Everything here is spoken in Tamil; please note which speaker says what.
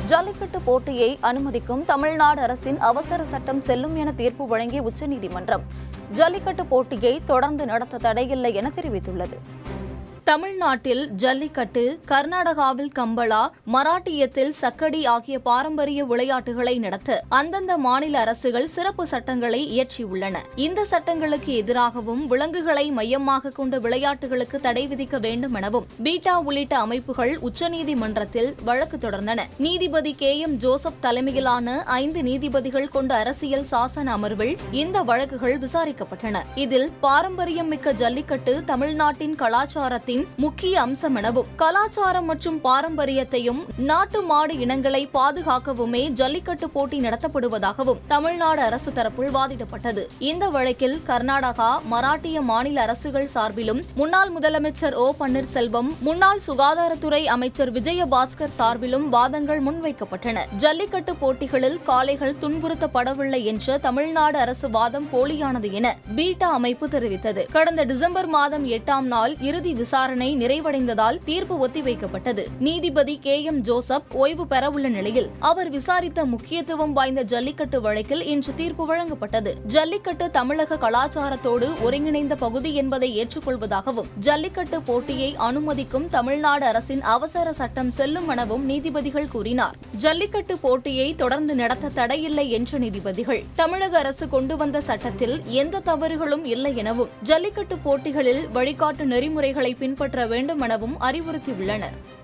Speaker 1: ஜல்லிக்கட்டு போட்டியை அனுமதிக்கும் தமிழ்நாடு அரசின் அவசர சட்டம் செல்லும் என தீர்ப்பு வழங்கிய உச்சநீதிமன்றம் ஜல்லிக்கட்டு போட்டியை தொடர்ந்து நடத்த தடையில்லை என தெரிவித்துள்ளது தமிழ்நாட்டில் ஜல்லிக்கட்டு கர்நாடகாவில் கம்பளா மராட்டியத்தில் சக்கடி ஆகிய பாரம்பரிய விளையாட்டுகளை நடத்த அந்தந்த மாநில அரசுகள் சிறப்பு சட்டங்களை இயற்றியுள்ளன இந்த சட்டங்களுக்கு எதிராகவும் விலங்குகளை மையமாக கொண்ட விளையாட்டுகளுக்கு தடை விதிக்க வேண்டும் எனவும் பீட்டா உள்ளிட்ட அமைப்புகள் உச்சநீதிமன்றத்தில் வழக்கு தொடர்ந்தன நீதிபதி கே எம் ஜோசப் தலைமையிலான ஐந்து நீதிபதிகள் கொண்ட அரசியல் சாசன அமர்வில் இந்த வழக்குகள் விசாரிக்கப்பட்டன இதில் பாரம்பரியம் மிக்க ஜல்லிக்கட்டு தமிழ்நாட்டின் கலாச்சாரத்தின் முக்கிய அம்சம் எனவும் கலாச்சாரம் மற்றும் பாரம்பரியத்தையும் நாட்டு மாடு இனங்களை பாதுகாக்கவுமே ஜல்லிக்கட்டு போட்டி நடத்தப்படுவதாகவும் தமிழ்நாடு அரசு தரப்பில் வாதிடப்பட்டது இந்த வழக்கில் கர்நாடகா மராட்டிய மாநில அரசுகள் சார்பிலும் முன்னாள் முதலமைச்சர் ஓ பன்னீர்செல்வம் முன்னாள் சுகாதாரத்துறை அமைச்சர் விஜயபாஸ்கர் சார்பிலும் வாதங்கள் முன்வைக்கப்பட்டன ஜல்லிக்கட்டு போட்டிகளில் காளைகள் துன்புறுத்தப்படவில்லை என்ற தமிழ்நாடு அரசு வாதம் போலியானது என பீட்டா அமைப்பு தெரிவித்தது கடந்த டிசம்பர் மாதம் எட்டாம் நாள் இறுதி விசாரணை நிறைவடைந்ததால் தீர்ப்பு ஒத்திவைக்கப்பட்டது நீதிபதி கே எம் ஜோசப் ஓய்வு பெறவுள்ள நிலையில் அவர் விசாரித்த முக்கியத்துவம் வாய்ந்த ஜல்லிக்கட்டு வழக்கில் இன்று தீர்ப்பு வழங்கப்பட்டது ஜல்லிக்கட்டு தமிழக கலாச்சாரத்தோடு ஒருங்கிணைந்த பகுதி என்பதை ஏற்றுக்கொள்வதாகவும் ஜல்லிக்கட்டு போட்டியை அனுமதிக்கும் தமிழ்நாடு அரசின் அவசர சட்டம் செல்லும் எனவும் நீதிபதிகள் கூறினார் ஜல்லிக்கட்டு போட்டியை தொடர்ந்து நடத்த தடையில்லை என்ற நீதிபதிகள் தமிழக அரசு கொண்டு வந்த சட்டத்தில் எந்த தவறுகளும் இல்லை எனவும் ஜல்லிக்கட்டு போட்டிகளில் வழிகாட்டு நெறிமுறைகளை பின்பற்ற வேண்டும் எனவும் அறிவுறுத்தியுள்ளனர்